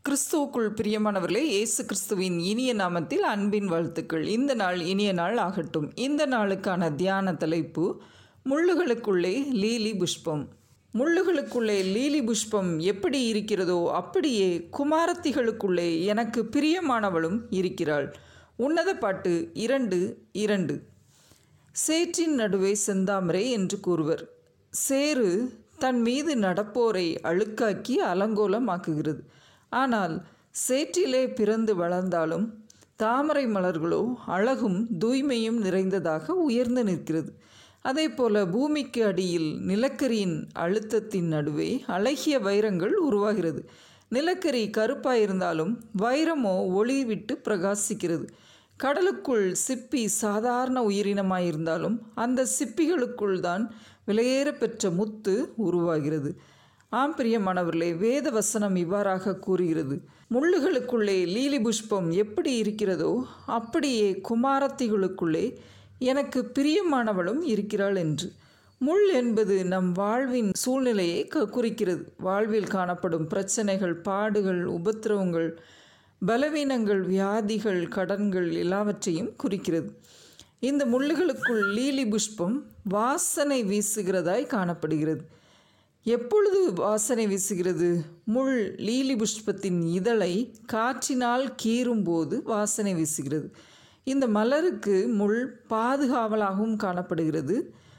கிறிஸ்துவுக்குள் பிரியமானவர்களே இயேசு கிறிஸ்துவின் இனிய நாமத்தில் அன்பின் வாழ்த்துக்கள் இந்த நாள் இனிய நாள் ஆகட்டும் இந்த நாளுக்கான தியான தலைப்பு முள்ளுகளுக்குள்ளே லீலி புஷ்பம் முள்ளுகளுக்குள்ளே லீலி புஷ்பம் எப்படி இருக்கிறதோ அப்படியே குமாரத்திகளுக்குள்ளே எனக்கு பிரியமானவளும் இருக்கிறாள் உன்னத பாட்டு இரண்டு இரண்டு சேற்றின் நடுவே செந்தாமரை என்று கூறுவர் சேறு தன் மீது நடப்போரை அழுக்காக்கி அலங்கோலமாக்குகிறது ஆனால் சேற்றிலே பிறந்து வளர்ந்தாலும் தாமரை மலர்களோ அழகும் தூய்மையும் நிறைந்ததாக உயர்ந்து நிற்கிறது அதே போல பூமிக்கு அடியில் நிலக்கரியின் அழுத்தத்தின் நடுவே அழகிய வைரங்கள் உருவாகிறது நிலக்கரி கருப்பாயிருந்தாலும் வைரமோ ஒளி விட்டு பிரகாசிக்கிறது கடலுக்குள் சிப்பி சாதாரண உயிரினமாயிருந்தாலும் அந்த சிப்பிகளுக்குள் தான் விலையேற பெற்ற முத்து உருவாகிறது ஆம் பிரியமானவர்களே வேத வசனம் இவ்வாறாக கூறுகிறது முள்ளுகளுக்குள்ளே லீலி புஷ்பம் எப்படி இருக்கிறதோ அப்படியே குமாரத்திகளுக்குள்ளே எனக்கு பிரியமானவளும் இருக்கிறாள் என்று முள் என்பது நம் வாழ்வின் சூழ்நிலையை க குறிக்கிறது வாழ்வில் காணப்படும் பிரச்சனைகள் பாடுகள் உபத்திரவங்கள் பலவீனங்கள் வியாதிகள் கடன்கள் எல்லாவற்றையும் குறிக்கிறது இந்த முள்ளுகளுக்குள் லீலி புஷ்பம் வாசனை வீசுகிறதாய் காணப்படுகிறது எப்பொழுது வாசனை வீசுகிறது முள் லீலி புஷ்பத்தின் இதழை காற்றினால் கீறும்போது வாசனை வீசுகிறது இந்த மலருக்கு முள் பாதுகாவலாகவும் காணப்படுகிறது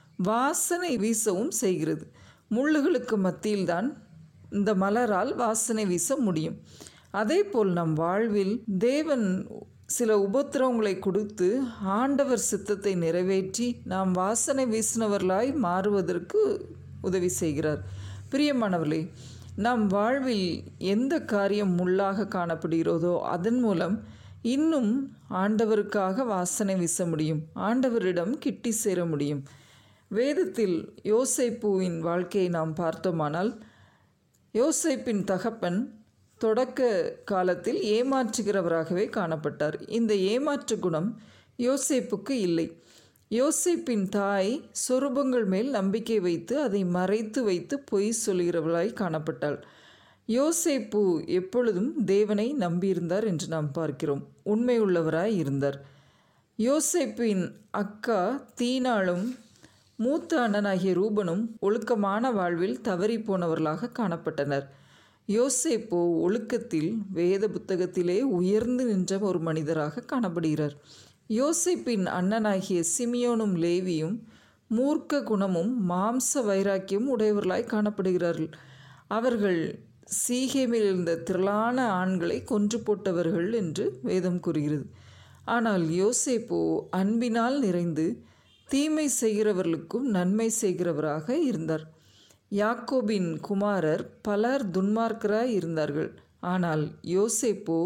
வாசனை வீசவும் செய்கிறது முள்ளுகளுக்கு மத்தியில்தான் இந்த மலரால் வாசனை வீச முடியும் அதே போல் நம் வாழ்வில் தேவன் சில உபத்திரவங்களை கொடுத்து ஆண்டவர் சித்தத்தை நிறைவேற்றி நாம் வாசனை வீசினவர்களாய் மாறுவதற்கு உதவி செய்கிறார் பிரியமானவர்களே நம் வாழ்வில் எந்த காரியம் முள்ளாக காணப்படுகிறதோ அதன் மூலம் இன்னும் ஆண்டவருக்காக வாசனை வீச முடியும் ஆண்டவரிடம் கிட்டி சேர முடியும் வேதத்தில் யோசைப்பூவின் வாழ்க்கையை நாம் பார்த்தோமானால் யோசைப்பின் தகப்பன் தொடக்க காலத்தில் ஏமாற்றுகிறவராகவே காணப்பட்டார் இந்த ஏமாற்று குணம் யோசேப்புக்கு இல்லை யோசிப்பின் தாய் சொரூபங்கள் மேல் நம்பிக்கை வைத்து அதை மறைத்து வைத்து பொய் சொல்கிறவளாய் காணப்பட்டாள் யோசேப்பு எப்பொழுதும் தேவனை நம்பியிருந்தார் என்று நாம் பார்க்கிறோம் உண்மை உள்ளவராய் இருந்தார் யோசேப்பின் அக்கா தீனாளும் மூத்த அண்ணனாகிய ரூபனும் ஒழுக்கமான வாழ்வில் தவறி போனவர்களாக காணப்பட்டனர் யோசேப்போ ஒழுக்கத்தில் வேத புத்தகத்திலே உயர்ந்து நின்ற ஒரு மனிதராக காணப்படுகிறார் யோசிப்பின் அண்ணனாகிய சிமியோனும் லேவியும் மூர்க்க குணமும் மாம்ச வைராக்கியம் உடையவர்களாய் காணப்படுகிறார்கள் அவர்கள் சீகேமில் இருந்த திரளான ஆண்களை கொன்று போட்டவர்கள் என்று வேதம் கூறுகிறது ஆனால் யோசேப்போ அன்பினால் நிறைந்து தீமை செய்கிறவர்களுக்கும் நன்மை செய்கிறவராக இருந்தார் யாக்கோபின் குமாரர் பலர் துன்மார்க்கராய் இருந்தார்கள் ஆனால் யோசேப்போ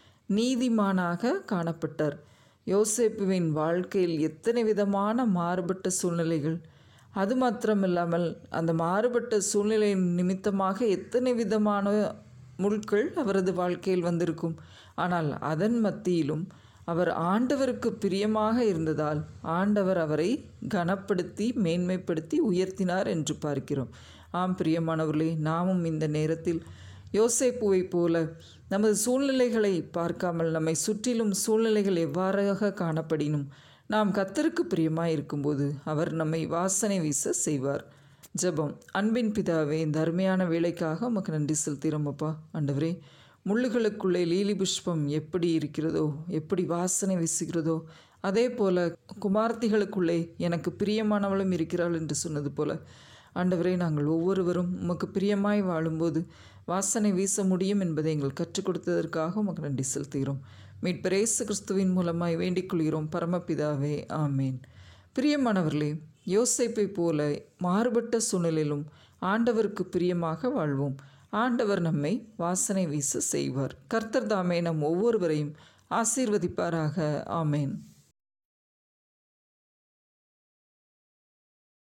நீதிமானாக காணப்பட்டார் யோசேப்புவின் வாழ்க்கையில் எத்தனை விதமான மாறுபட்ட சூழ்நிலைகள் அது மாத்திரமில்லாமல் அந்த மாறுபட்ட சூழ்நிலையின் நிமித்தமாக எத்தனை விதமான முட்கள் அவரது வாழ்க்கையில் வந்திருக்கும் ஆனால் அதன் மத்தியிலும் அவர் ஆண்டவருக்கு பிரியமாக இருந்ததால் ஆண்டவர் அவரை கனப்படுத்தி மேன்மைப்படுத்தி உயர்த்தினார் என்று பார்க்கிறோம் ஆம் பிரியமானவர்களே நாமும் இந்த நேரத்தில் யோசேப்புவை போல நமது சூழ்நிலைகளை பார்க்காமல் நம்மை சுற்றிலும் சூழ்நிலைகள் எவ்வாறாக காணப்படினும் நாம் கத்தருக்கு பிரியமாக இருக்கும்போது அவர் நம்மை வாசனை வீச செய்வார் ஜபம் அன்பின் பிதாவே இந்த அருமையான வேலைக்காக உமக்கு நன்றி செலுத்திறோமப்பா ஆண்டவரே முள்ளுகளுக்குள்ளே லீலி புஷ்பம் எப்படி இருக்கிறதோ எப்படி வாசனை வீசுகிறதோ அதே போல குமார்த்திகளுக்குள்ளே எனக்கு பிரியமானவளும் இருக்கிறாள் என்று சொன்னது போல ஆண்டவரே நாங்கள் ஒவ்வொருவரும் உமக்கு பிரியமாய் வாழும்போது வாசனை வீச முடியும் என்பதை எங்கள் கற்றுக் கொடுத்ததற்காக உமக்கு நன்றி செலுத்துகிறோம் மீட்பரேசு கிறிஸ்துவின் மூலமாய் வேண்டிக் கொள்கிறோம் பரமபிதாவே ஆமேன் பிரியமானவர்களே யோசைப்பை போல மாறுபட்ட சூழ்நிலையிலும் ஆண்டவருக்கு பிரியமாக வாழ்வோம் ஆண்டவர் நம்மை வாசனை வீச செய்வார் கர்த்தர் தாமே நம் ஒவ்வொருவரையும் ஆசீர்வதிப்பாராக ஆமேன்